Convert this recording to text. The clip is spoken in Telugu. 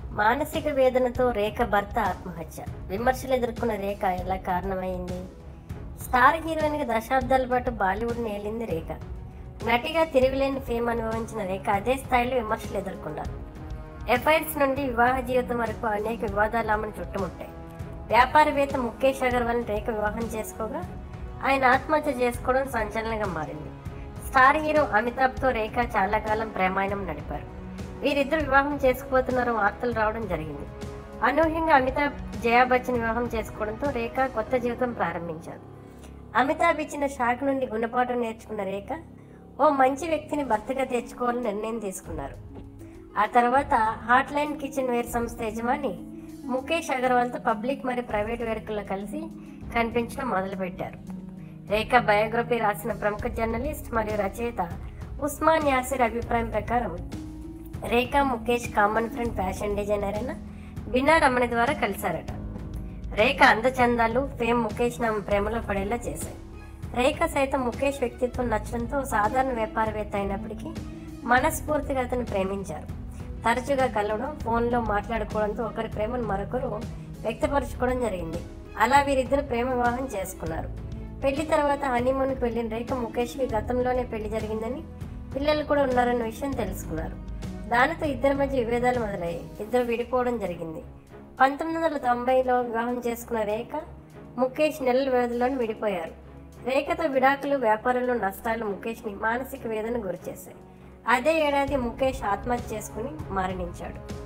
మానసిక వేదనతో రేఖ భర్త ఆత్మహత్య విమర్శలు ఎదుర్కొన్న రేఖ ఎలా కారణమైంది స్టార్ హీరోయిన్గా దశాబ్దాల పాటు బాలీవుడ్ నేలింది రేఖ నటిగా తిరుగులేని ఫేమ్ అనుభవించిన రేఖ అదే స్థాయిలో విమర్శలు ఎదుర్కొన్నారు ఎఫ్ఐఆర్స్ నుండి వివాహ జీవితం వరకు అనేక వివాదాలు ఆమెను చుట్టుముట్టాయి వ్యాపారవేత్త ముఖేష్ అగర్వాల్ని రేఖ వివాహం చేసుకోగా ఆయన ఆత్మహత్య చేసుకోవడం సంచలనంగా మారింది స్టార్ హీరో అమితాబ్తో రేఖ చాలా కాలం ప్రేమాయణం నడిపారు వీరిద్దరు వివాహం చేసుకోబోతున్నారు వార్తలు రావడం జరిగింది అనూహ్యంగా అమితాబ్ జయా బచ్చన్ వివాహం చేసుకోవడంతో రేఖ కొత్త జీవితం ప్రారంభించారు అమితాబ్ ఇచ్చిన షాక్ నుండి గుణపాఠం నేర్చుకున్న రేఖ ఓ మంచి వ్యక్తిని భర్తగా తెచ్చుకోవాలని నిర్ణయం తీసుకున్నారు ఆ తర్వాత హాట్ లైన్ కిచెన్ వేర్ సంస్థ యజమాని ముఖేష్ అగర్వాల్తో పబ్లిక్ మరియు ప్రైవేట్ వేడుకల్లో కలిసి కనిపించడం మొదలుపెట్టారు రేఖ బయోగ్రఫీ రాసిన ప్రముఖ జర్నలిస్ట్ మరియు రచయిత ఉస్మాన్ యాసిర్ అభిప్రాయం ప్రకారం Rekha Mukesh common friend fashion designer అయిన బినా రమణి ద్వారా కలిశారట రేఖ అందచందాలు ఫేమ్ ముఖేష్ నామ ప్రేమలో పడేలా చేశాయి రేఖ సైతం ముఖేష్ వ్యక్తిత్వం నచ్చడంతో సాధారణ వ్యాపారవేత్త అయినప్పటికీ మనస్ఫూర్తిగా అతను ప్రేమించారు తరచుగా కలవడం ఫోన్లో మాట్లాడుకోవడంతో ఒకరి ప్రేమను మరొకరు వ్యక్తపరచుకోవడం జరిగింది అలా వీరిద్దరు ప్రేమ వివాహం చేసుకున్నారు పెళ్లి తర్వాత హనీమూన్కి వెళ్ళిన రేఖ ముఖేష్కి గతంలోనే పెళ్లి జరిగిందని పిల్లలు కూడా ఉన్నారన్న విషయం తెలుసుకున్నారు దానితో ఇద్దరి మధ్య విభేదాలు మొదలయ్యాయి ఇద్దరు విడిపోవడం జరిగింది పంతొమ్మిది వందల తొంభైలో వివాహం చేసుకున్న రేఖ ముఖేష్ నెలల వ్యవధిలోనే విడిపోయారు రేఖతో విడాకులు వ్యాపారంలో నష్టాలు ముఖేష్ని మానసిక వేదన గురిచేశాయి అదే ఏడాది ముఖేష్ ఆత్మహత్య చేసుకుని మరణించాడు